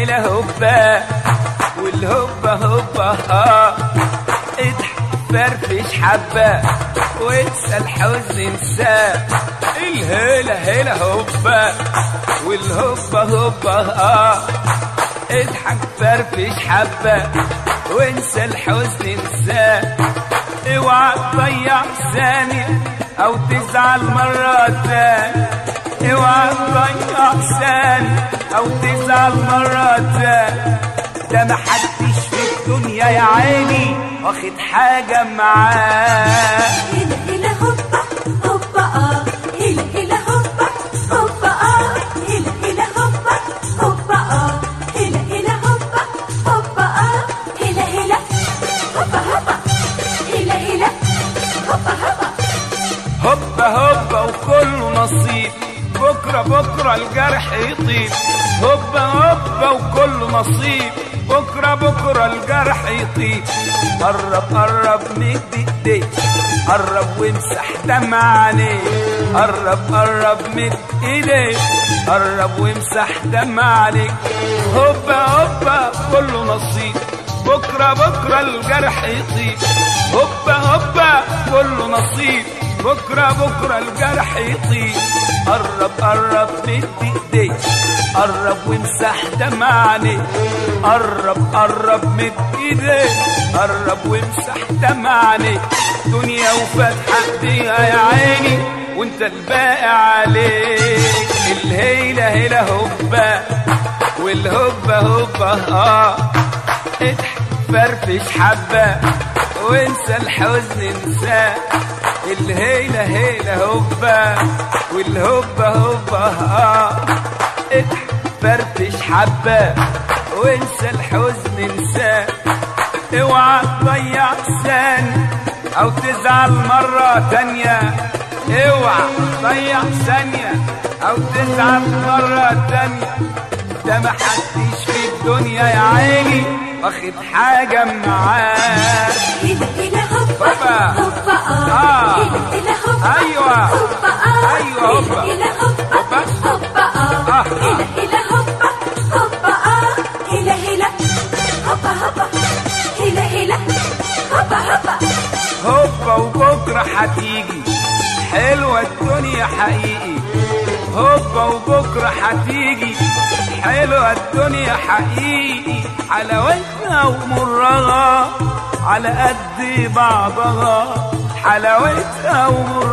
هلا هوبا والهوبا هوبا اه اضحك فرفش حبة وانسى الحزن انساه الهلا هلا هوبا والهوبا هوبا اه اضحك فرفش حبة وانسى الحزن انساه اوعى تضيع ثانية او تزعل مرة تانية اوعى تضيع ثانية او تزعل مرة تانية ده محدش في الدنيا يا عيني واخد حاجة معاه هلا هلا هوبا هوبا اه هلا هلا هوبا هوبا اه هلا هلا هوبا هوبا اه هلا هلا هوبا هوبا اه هلا هلا هوبا هوبا هلا هلا هوبا هوبا هوبا هوبا وكله نصيب بكرة بكرة الجرح يطيب هوبا هوبا وكله نصيب بكرة بكرة الجرح يطيب قرب قرب مد ايديك قرب وامسح دمع عينيك قرب قرب مد ايديك قرب وامسح دمع عليك هوبا هوبا كله نصيب بكرة بكرة الجرح يطيب هوبا هوبا كله نصيب بكرة بكرة الجرح يطيب قرب قرب مد ايديك قرب وامسح دمع عينيك قرب قرب مد ايديك قرب وامسح دمع عينيك دنيا وفاتحة ايديها يا عيني وانت الباقي عليك الهيلة هيلة هوبا والهوبا هوبا اه اضحك فرفش حبة وانسى الحزن انساه الهيلة هيلة هوبا والهوبا هوبا اه اضحك فرفش حبة وانسى الحزن انساه اوعى تضيع ثانية او تزعل مرة تانية اوعى تضيع ثانية او تزعل مرة تانية ده محدش في الدنيا يا عيني واخد حاجة معاه هلا هلا هوبا هوبا. هوبا اه آه. هلا هلا هوبا أيوة. هوبا اه أيوة، هوبا. هلا هلا هوبا هوبا. هوبا اه آه. هلا هلا هوبا هوبا اه هلا هلا هوبا هوبا هلا هلا هوبا هوبا هوبا وبكرة هتيجي حلوة الدنيا حقيقي هوبا وبكرة هتيجي حلوة الدنيا حقيقي حلاوتها ومرها على قد بعضها حلاوتها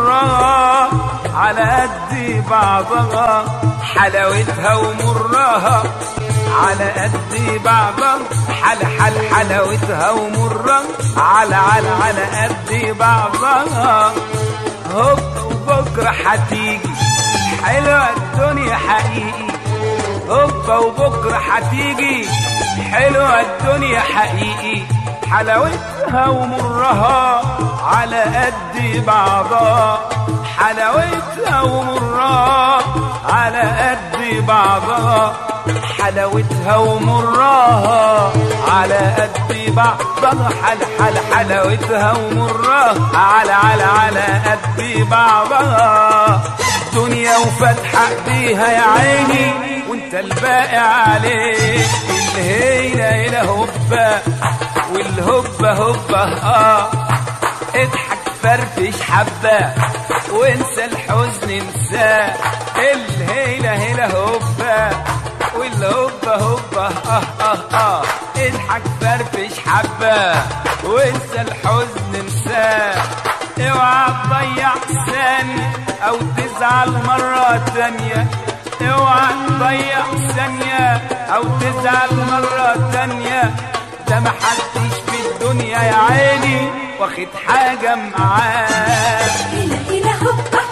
ومرها على قد بعضها حلاوتها ومرها على قد بعضها حل حل حلاوتها ومرها على على على قد بعضها هوب وبكرة هتيجي حلوة الدنيا حقيقي هوبا وبكرة هتيجي حلوة الدنيا حقيقي حلاوتها ومرها على قد بعضها حلاوتها ومرها على قد بعضها حلاوتها ومرها على قد بعضها حل حل حلاوتها ومرها على على على قد بعضها دنيا وفتحة ايديها يا عيني وانت الباقي عليك الهيلة هيلة هوبا والهوبا هوبا اه اضحك فرفش حبة وانسى الحزن انساه الهيلة هيلة هوبا والهوبا هوبا اه اه اه اضحك فرفش حبة وانسى الحزن انساه اوعى تضيع ثانية او تزعل مرة تانية اوعى تضيع ثانية او تزعل مرة تانية ده محدش في الدنيا يا عيني واخد حاجة معاه هلا هلا هوبا